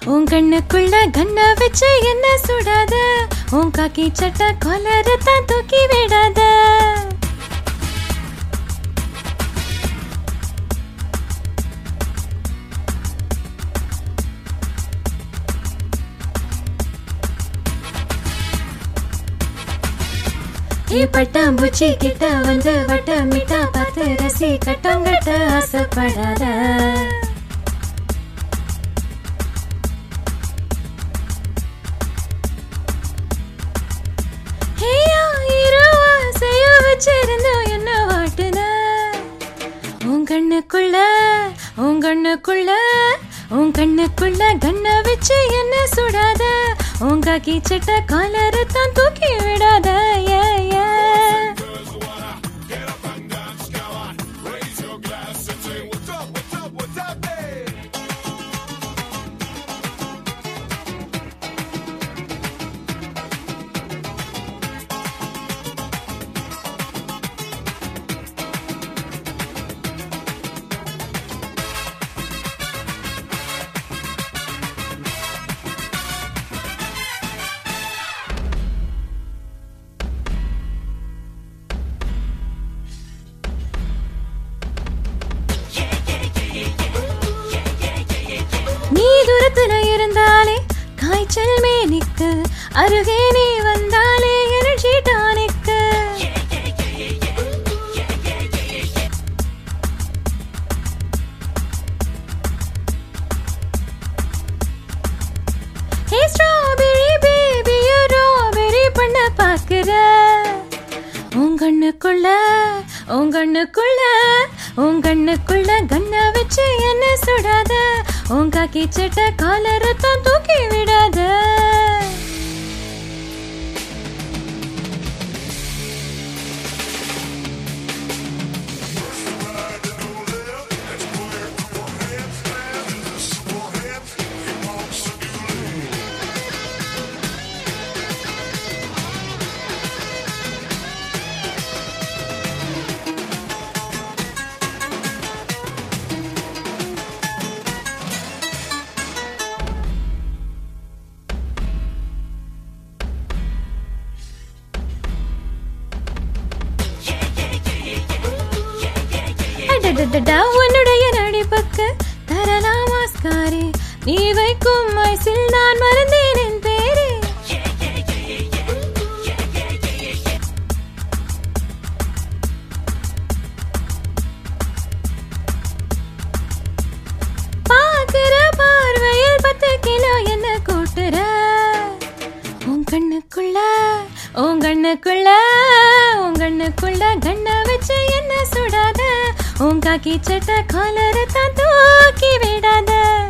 உன் கண்ணுக்குள்ள கண்ண வச்சு என்ன சுடாத உன் காக்கி சட்ட கொலர தான் தூக்கி விடாத ஏ பட்டாம்பூச்சி கிட்ட வந்து வட்டமிட்டா பார்த்து ரசி கட்டம் கட்ட ஆசைப்படாத ஹேயா, இரவு ஆசைய வச்சிருந்து என்ன வாட்டுன? உன் கண்ணுக்குள்ள உன் கண்ணுக்குள்ள உன் கண்ணுக்குள்ள கண்ண வச்சு என்ன சுடாத உன் காக்கி சட்ட காலர தான் தூக்கி விடாத ஏ ஏ நீ தூரத்துல இருந்தாலே காய்ச்சல் மேனிக்கு அருகே நீ வந்தாலே energy tonic hey strawberry baby robbery பண்ண பாக்குற உன் கண்ணுக்குள்ள உன் கண்ணுக்குள்ள உன் கண்ணுக்குள்ள கண்ண வச்சு என்ன சுடாத உன் காக்கி சட்ட காலர தான் தூக்கி விடாத அடடடடா, உன்னுடைய நடிப்புக்கு தரலாம் ஆஸ்காரே நீ வைக்கும் வயசில் நான் மறந்தேன் என் பேரே பார்க்கிற பார்வையில் பத்து கிலோ என்ன கூட்டுற உன் கண்ணுக்குள்ள உன் கண்ணுக்குள்ள உன் கண்ணுக்குள்ள கண்ண வச்சு என்ன சுடாத உன் காக்கி சட்ட காலர தான் தூக்கி விடாத